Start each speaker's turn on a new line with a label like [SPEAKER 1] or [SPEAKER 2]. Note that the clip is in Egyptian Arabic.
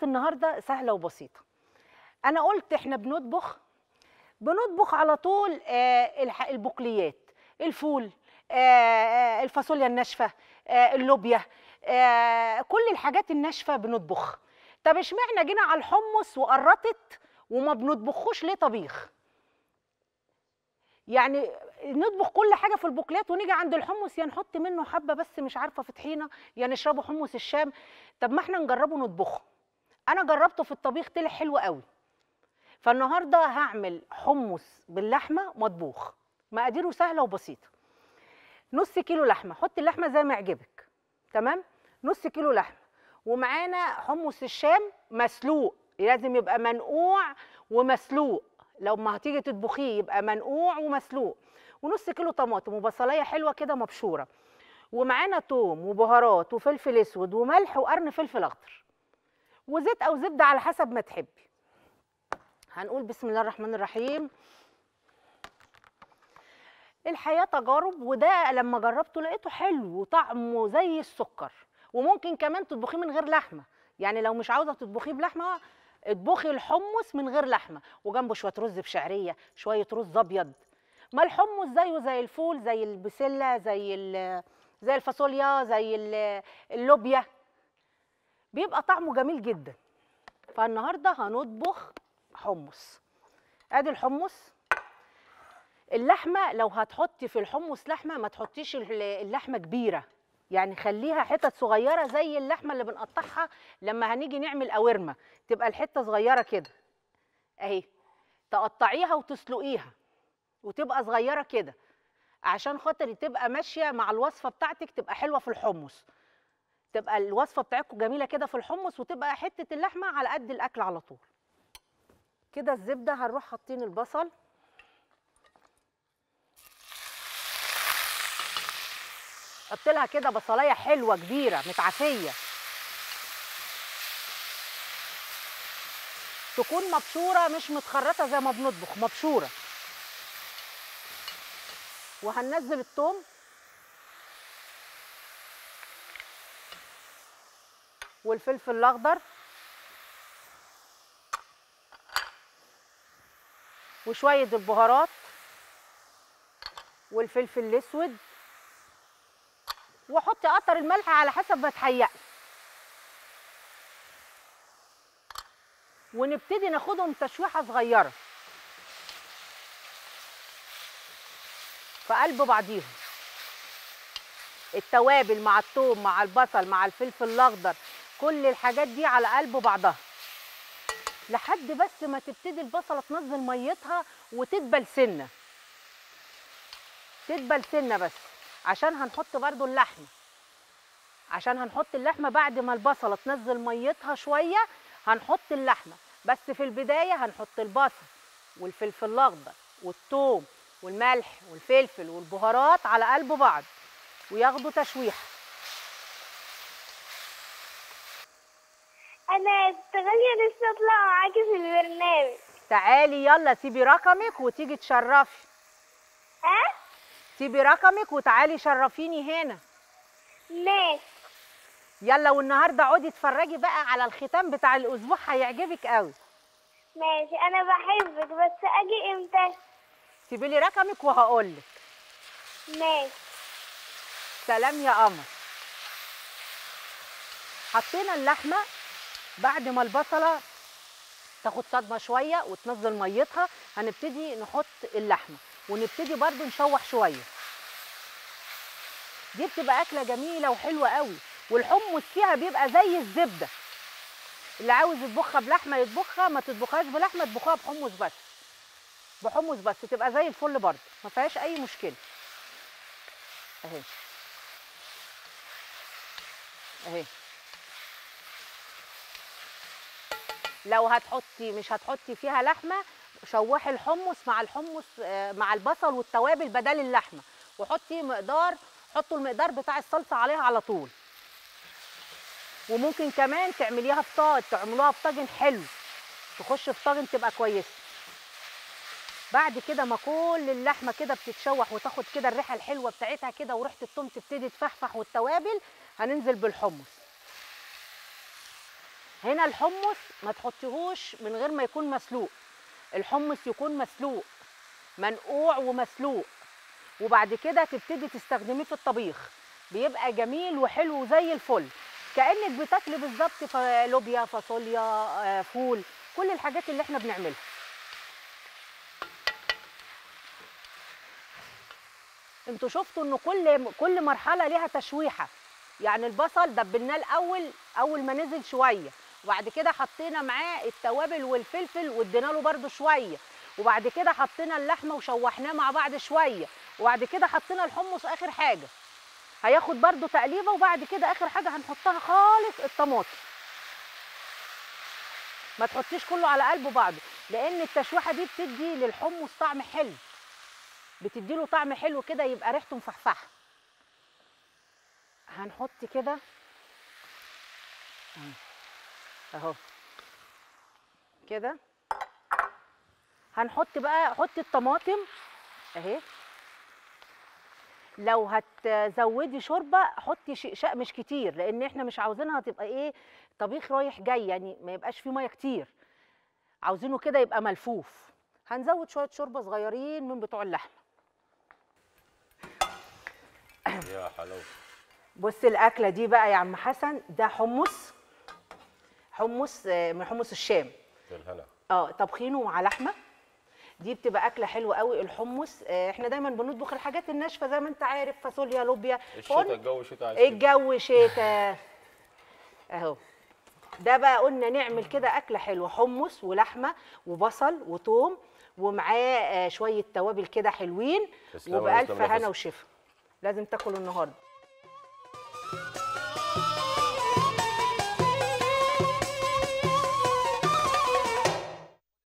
[SPEAKER 1] النهارده سهله وبسيطه انا قلت احنا بنطبخ بنطبخ على طول آه، الح- البقليات الفول آه، آه، الفاصوليا الناشفه آه، اللوبيا آه، كل الحاجات الناشفه بنطبخ طب اشمعنى جينا على الحمص وقرطت وما بنطبخوش ليه طبيخ يعني نطبخ كل حاجه في البقليات ونيجي عند الحمص يا نحط منه حبه بس مش عارفه في طحينه يا نشربه حمص الشام طب ما احنا نجربه نطبخه انا جربته في الطبيخ طلع حلو قوي فالنهارده هعمل حمص باللحمه مطبوخ مقاديره سهله وبسيطه نص كيلو لحمه حط اللحمه زي ما يعجبك تمام نص كيلو لحمه ومعانا حمص الشام مسلوق لازم يبقى منقوع ومسلوق لو ما هتيجي تطبخيه يبقى منقوع ومسلوق ونص كيلو طماطم وبصلايه حلوه كده مبشوره ومعانا توم وبهارات وفلفل اسود وملح وقرن فلفل اخضر وزيت او زبده على حسب ما تحبي هنقول بسم الله الرحمن الرحيم الحياة تجارب وده لما جربته لقيته حلو وطعمه زي السكر وممكن كمان تطبخيه من غير لحمة يعني لو مش عاوزة تطبخيه بلحمة اطبخي الحمص من غير لحمة وجنبه شوية رز بشعرية شوية رز أبيض ما الحمص زيه زي الفول زي البسلة زي ال- زي الفاصوليا زي ال- اللوبيا بيبقى طعمه جميل جدا فالنهارده هنطبخ حمص ادي الحمص اللحمه لو هتحطي في الحمص لحمه ما تحطيش ال- اللحمه كبيره يعني خليها حتت صغيره زي اللحمه اللي بنقطعها لما هنيجي نعمل قوارمه تبقى الحته صغيره كده اهي تقطعيها وتسلقيها وتبقى صغيره كده عشان خاطر تبقى ماشيه مع الوصفه بتاعتك تبقى حلوه في الحمص تبقى الوصفه بتاعتكم جميله كده في الحمص وتبقى حته اللحمه على قد الاكل على طول كده الزبده هنروح حاطين البصل حط لها كده بصلايه حلوه كبيره متعفيه تكون مبشوره مش متخرطه زي ما بنطبخ مبشوره وهننزل الثوم والفلفل الاخضر وشويه البهارات والفلفل الاسود وحطي قطر الملح على حسب ما تحيقي ونبتدي ناخدهم تشويحه صغيره في قلب بعضيهم التوابل مع الثوم مع البصل مع الفلفل الاخضر كل الحاجات دي على قلب بعضها لحد بس ما تبتدي البصله تنزل ميتها وتدبل سنه تدبل سنه بس عشان هنحط برضو اللحمه عشان هنحط اللحمه بعد ما البصله تنزل ميتها شويه هنحط اللحمه بس في البدايه هنحط البصل والفلفل الاخضر والثوم والملح والفلفل والبهارات على قلب بعض وياخدوا تشويحه
[SPEAKER 2] انا اشتغلي لسه اطلع معاكي في البرنامج
[SPEAKER 1] تعالي يلا سيبي رقمك وتيجي تشرفي
[SPEAKER 2] ها
[SPEAKER 1] سيبي رقمك وتعالي شرفيني هنا
[SPEAKER 2] ماشي
[SPEAKER 1] يلا والنهارده اقعدي اتفرجي بقى على الختام بتاع الاسبوع هيعجبك قوي
[SPEAKER 2] ماشي انا بحبك بس اجي امتى
[SPEAKER 1] سيبي لي رقمك وهقولك
[SPEAKER 2] ماشي
[SPEAKER 1] سلام يا قمر حطينا اللحمه بعد ما البصله تاخد صدمه شويه وتنزل ميتها هنبتدي نحط اللحمه ونبتدي برضو نشوح شويه دي بتبقى اكله جميله وحلوه قوي والحمص فيها بيبقى زي الزبده اللي عاوز يطبخها بلحمه يطبخها ما تطبخهاش بلحمه اطبخوها بحمص بس بحمص بس تبقى زي الفل برضه ما فيهاش اي مشكله اهي اهي لو هتحطي مش هتحطي فيها لحمه شوحي الحمص مع الحمص آه، مع البصل والتوابل بدل اللحمه وحطي مقدار حطوا المقدار بتاع الصلصه عليها على طول وممكن كمان تعمليها في طاجن تعملوها في طاجن حلو تخش في طاجن تبقى كويسه بعد كده ما كل اللحمه كده بتتشوح وتاخد كده الريحه الحلوه بتاعتها كده وريحه الثوم تبتدي تفحفح والتوابل هننزل بالحمص هنا الحمص ما تحطيهوش من غير ما يكون مسلوق الحمص يكون مسلوق منقوع ومسلوق وبعد كده تبتدي تستخدميه في الطبيخ بيبقى جميل وحلو زي الفل كانك بتاكلي بالظبط ف- لوبيا فاصوليا آه، فول كل الحاجات اللي احنا بنعملها انتوا شفتوا ان كل كل مرحله ليها تشويحه يعني البصل دبلناه الاول اول ما نزل شويه وبعد كده حطينا معاه التوابل والفلفل وادينا له برده شويه وبعد كده حطينا اللحمه وشوحناه مع بعض شويه وبعد كده حطينا الحمص اخر حاجه هياخد برده تقليبه وبعد كده اخر حاجه هنحطها خالص الطماطم ما تحطيش كله على قلب بعضه لان التشويحه دي بتدي للحمص طعم حلو بتدي له طعم حلو كده يبقى ريحته مفحفحه هنحط كده اهو كده هنحط بقى حط الطماطم اهي لو هتزودي شوربه حطي شقشاق مش كتير لان احنا مش عاوزينها تبقى ايه طبيخ رايح جاي يعني ما يبقاش فيه ميه كتير عاوزينه كده يبقى ملفوف هنزود شويه شوربه صغيرين من بتوع اللحمه
[SPEAKER 3] يا حلاوه
[SPEAKER 1] بص الاكله دي بقى يا عم حسن ده حمص حمص آه، من حمص الشام
[SPEAKER 3] بالهنا
[SPEAKER 1] اه طبخينه مع لحمه دي بتبقى اكله حلوه قوي الحمص آه، احنا دايما بنطبخ الحاجات الناشفه زي ما انت عارف فاصوليا لوبيا
[SPEAKER 3] الشتاء
[SPEAKER 1] فقلنا
[SPEAKER 3] الجو شتاء عايز كده.
[SPEAKER 1] الجو شتاء اهو ده بقى قلنا نعمل كده اكله حلوه حمص ولحمه وبصل وثوم ومعاه آه، شويه توابل كده حلوين
[SPEAKER 3] تسلمي يا
[SPEAKER 1] وبالف
[SPEAKER 3] تسلمي يا
[SPEAKER 1] هنا
[SPEAKER 3] فصل.
[SPEAKER 1] وشفا لازم تاكلوا النهارده